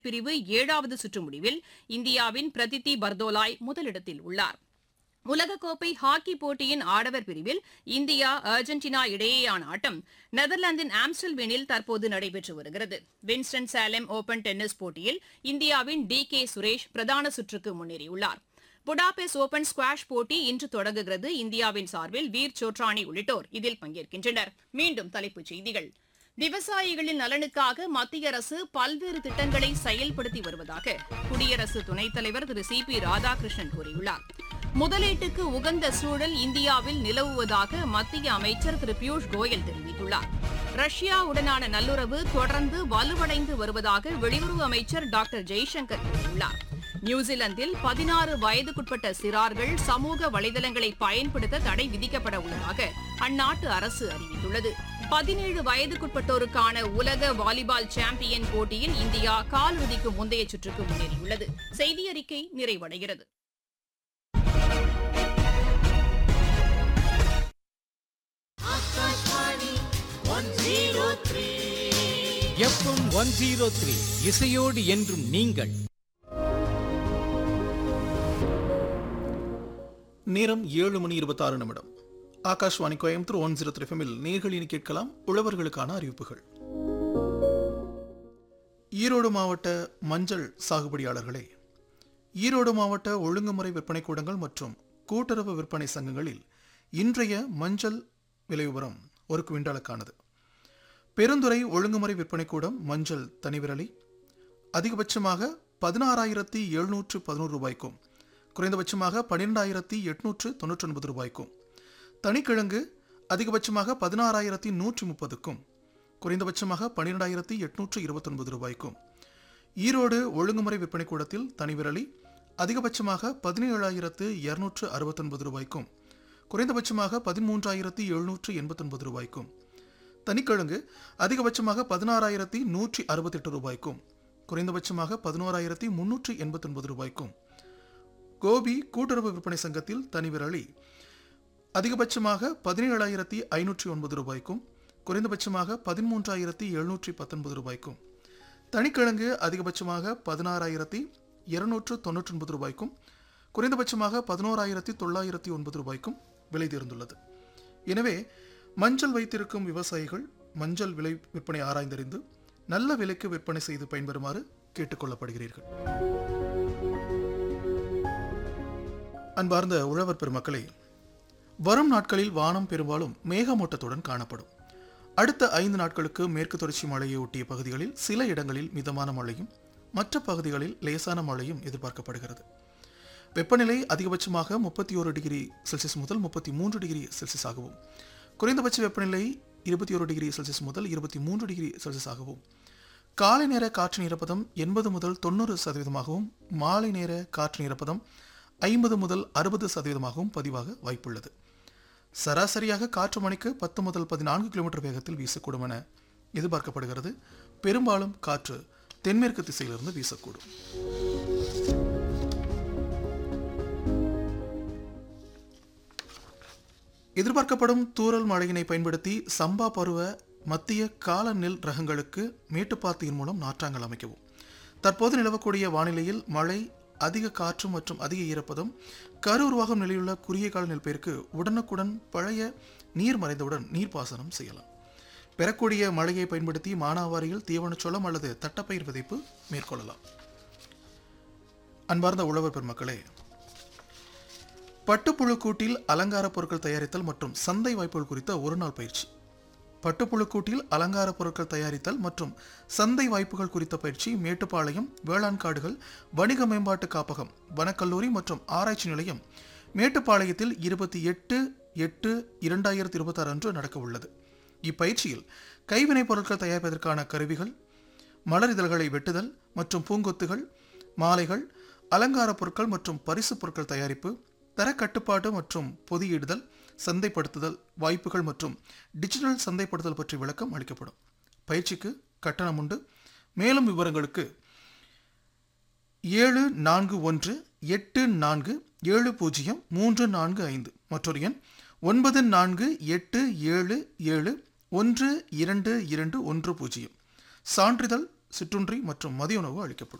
பிரிவு ஏழாவது சுற்று முடிவில் இந்தியாவின் பிரதித்தி பர்தோலாய் முதலிடத்தில் உள்ளார் உலகக்கோப்பை ஹாக்கி போட்டியின் ஆடவர் பிரிவில் இந்தியா அர்ஜென்டினா இடையேயான ஆட்டம் நெதர்லாந்தின் ஆம்ஸ்டல்வேனில் தற்போது நடைபெற்று வருகிறது வின்ஸ்டன் சாலம் ஓபன் டென்னிஸ் போட்டியில் இந்தியாவின் டி கே சுரேஷ் பிரதான சுற்றுக்கு முன்னேறியுள்ளார் புடாபெஸ்ட் ஓபன் ஸ்குவாஷ் போட்டி இன்று தொடங்குகிறது இந்தியாவின் சார்பில் வீர் சோட்ரானி உள்ளிட்டோர் இதில் பங்கேற்கின்றனர் மீண்டும் தலைப்புச் செய்திகள் விவசாயிகளின் நலனுக்காக மத்திய அரசு பல்வேறு திட்டங்களை செயல்படுத்தி வருவதாக குடியரசு துணைத் தலைவர் திரு சி பி ராதாகிருஷ்ணன் கூறியுள்ளார் முதலீட்டுக்கு உகந்த சூழல் இந்தியாவில் நிலவுவதாக மத்திய அமைச்சர் திரு பியூஷ் கோயல் தெரிவித்துள்ளார் ரஷ்யாவுடனான நல்லுறவு தொடர்ந்து வலுவடைந்து வருவதாக வெளியுறவு அமைச்சர் டாக்டர் ஜெய்சங்கர் கூறியுள்ளார் நியூசிலாந்தில் பதினாறு வயதுக்குட்பட்ட சிறார்கள் சமூக வலைதளங்களை பயன்படுத்த தடை விதிக்கப்பட உள்ளதாக அந்நாட்டு அரசு அறிவித்துள்ளது பதினேழு வயதுக்குட்பட்டோருக்கான உலக வாலிபால் சாம்பியன் போட்டியில் இந்தியா காலிறுதிக்கு முந்தைய சுற்றுக்கு முன்னேறியுள்ளது செய்தி அறிக்கை நிறைவடைகிறது எஃப்எம் ஒன் ஜீரோ த்ரீ இசையோடு என்றும் நீங்கள் நேரம் ஏழு மணி இருபத்தாறு நிமிடம் Akashvani Coimbatore one zero three ஃபெமில் நேர்களினி கேட்கலாம் உழவர்களுக்கான அறிவிப்புகள் ஈரோடு மாவட்ட மஞ்சள் சாகுபடியாளர்களே ஈரோடு மாவட்ட ஒழுங்குமுறை விற்பனை கூடங்கள் மற்றும் கூட்டுறவு விற்பனை சங்கங்களில் இன்றைய மஞ்சள் விலை விவரம் ஒரு குவிண்டாலுக்கானது பெருந்துறை ஒழுங்குமுறை விற்பனை கூடம் மஞ்சள் தனிவிரலி அதிகபட்சமாக பதினாறாயிரத்தி எழுநூற்று பதினோரு ரூபாய்க்கும் குறைந்தபட்சமாக பன்னிரெண்டாயிரத்தி எட்நூற்று தொண்ணூற்றி ஒன்பது ரூபாய்க்கும் தனிக்கிழங்கு அதிகபட்சமாக பதினாறாயிரத்தி நூற்றி முப்பதுக்கும் குறைந்தபட்சமாக பன்னிரெண்டாயிரத்தி எட்நூற்று இருபத்தொன்பது ரூபாய்க்கும் ஈரோடு ஒழுங்குமுறை விற்பனை கூடத்தில் தனிவிரலி அதிகபட்சமாக பதினேழாயிரத்து இருநூற்று அறுபத்தொன்பது ரூபாய்க்கும் குறைந்தபட்சமாக பதிமூன்றாயிரத்தி எழுநூற்று எண்பத்தொன்பது ரூபாய்க்கும் தனிக்கிழங்கு அதிகபட்சமாக பதினாறாயிரத்தி நூற்றி அறுபத்தெட்டு ரூபாய்க்கும் குறைந்தபட்சமாக பதினோராயிரத்தி முன்னூற்றி எண்பத்தொன்பது ரூபாய்க்கும் கோபி கூட்டுறவு விற்பனை சங்கத்தில் தனிவிரலி அதிகபட்சமாக பதினேழாயிரத்தி ஐநூற்றி ஒன்பது ரூபாய்க்கும் குறைந்தபட்சமாக பதிமூன்றாயிரத்தி எழுநூற்றி பத்தொன்பது ரூபாய்க்கும் தனிக்கிழங்கு அதிகபட்சமாக பதினாறாயிரத்தி இருநூற்று தொண்ணூற்றி ஒன்பது ரூபாய்க்கும் குறைந்தபட்சமாக பதினோராயிரத்தி தொள்ளாயிரத்தி ஒன்பது ரூபாய்க்கும் விலை தேர்ந்துள்ளது எனவே மஞ்சள் வைத்திருக்கும் விவசாயிகள் மஞ்சள் விலை விற்பனை ஆராய்ந்தறிந்து நல்ல விலைக்கு விற்பனை செய்து பயன்பெறுமாறு கேட்டுக்கொள்ளப்படுகிறீர்கள் அன்பார்ந்த உழவர் பெருமக்களே வரும் நாட்களில் வானம் பெரும்பாலும் மேகமூட்டத்துடன் காணப்படும் அடுத்த ஐந்து நாட்களுக்கு மேற்கு தொடர்ச்சி மழையை ஒட்டிய பகுதிகளில் சில இடங்களில் மிதமான மழையும் மற்ற பகுதிகளில் லேசான மழையும் எதிர்பார்க்கப்படுகிறது வெப்பநிலை அதிகபட்சமாக முப்பத்தி ஒரு டிகிரி செல்சியஸ் முதல் முப்பத்தி மூன்று டிகிரி செல்சியஸ் ஆகவும் குறைந்தபட்ச வெப்பநிலை இருபத்தி ஒரு டிகிரி செல்சியஸ் முதல் இருபத்தி மூன்று டிகிரி செல்சியஸ் ஆகவும் காலை நேர காற்றின் ஈரப்பதம் எண்பது முதல் தொண்ணூறு சதவீதமாகவும் மாலை நேர காற்றின் ஈரப்பதம் ஐம்பது முதல் அறுபது சதவீதமாகவும் பதிவாக வாய்ப்புள்ளது சராசரியாக காற்று மணிக்கு பத்து முதல் பதினான்கு கிலோமீட்டர் வேகத்தில் வீசக்கூடும் என எதிர்பார்க்கப்படுகிறது பெரும்பாலும் காற்று தென்மேற்கு திசையிலிருந்து வீசக்கூடும் எதிர்பார்க்கப்படும் தூறல் மழையினை பயன்படுத்தி சம்பா பருவ மத்திய கால நெல் ரகங்களுக்கு மேட்டுப்பாத்தியின் மூலம் நாற்றாங்கல் அமைக்கவும் தற்போது நிலவக்கூடிய வானிலையில் மழை அதிக காற்று மற்றும் அதிக ஈரப்பதம் கரு உருவாகும் நிலையுள்ள குறுகிய கால நெல் பயிருக்கு உடனுக்குடன் பழைய நீர் மறைந்தவுடன் நீர்ப்பாசனம் செய்யலாம் பெறக்கூடிய மழையை பயன்படுத்தி மானாவாரியில் தீவனச்சோளம் அல்லது தட்டப்பயிர் விதைப்பு மேற்கொள்ளலாம் அன்பார்ந்த உழவர் பெருமக்களே பட்டுப்புழு கூட்டில் அலங்கார பொருட்கள் தயாரித்தல் மற்றும் சந்தை வாய்ப்புகள் குறித்த ஒரு நாள் பயிற்சி பட்டுப்புழு கூட்டில் அலங்கார பொருட்கள் தயாரித்தல் மற்றும் சந்தை வாய்ப்புகள் குறித்த பயிற்சி மேட்டுப்பாளையம் வேளாண் காடுகள் வணிக மேம்பாட்டு காப்பகம் வனக்கல்லூரி மற்றும் ஆராய்ச்சி நிலையம் மேட்டுப்பாளையத்தில் இருபத்தி எட்டு எட்டு இரண்டாயிரத்தி இருபத்தாறு அன்று நடக்க உள்ளது இப்பயிற்சியில் கைவினைப் பொருட்கள் தயாரிப்பதற்கான கருவிகள் மலர் இதழ்களை வெட்டுதல் மற்றும் பூங்கொத்துகள் மாலைகள் அலங்கார பொருட்கள் மற்றும் பரிசு பொருட்கள் தயாரிப்பு தரக்கட்டுப்பாடு மற்றும் பொதியிடுதல் சந்தைப்படுத்துதல் வாய்ப்புகள் மற்றும் டிஜிட்டல் சந்தைப்படுத்தல் பற்றி விளக்கம் அளிக்கப்படும் பயிற்சிக்கு கட்டணம் உண்டு மேலும் விவரங்களுக்கு ஏழு நான்கு ஒன்று எட்டு நான்கு ஏழு பூஜ்ஜியம் மூன்று நான்கு ஐந்து மற்றொரு எண் ஒன்பது நான்கு எட்டு ஏழு ஏழு ஒன்று இரண்டு இரண்டு ஒன்று பூஜ்ஜியம் சான்றிதழ் சிற்றுண்டி மற்றும் மதிய உணவு அளிக்கப்படும்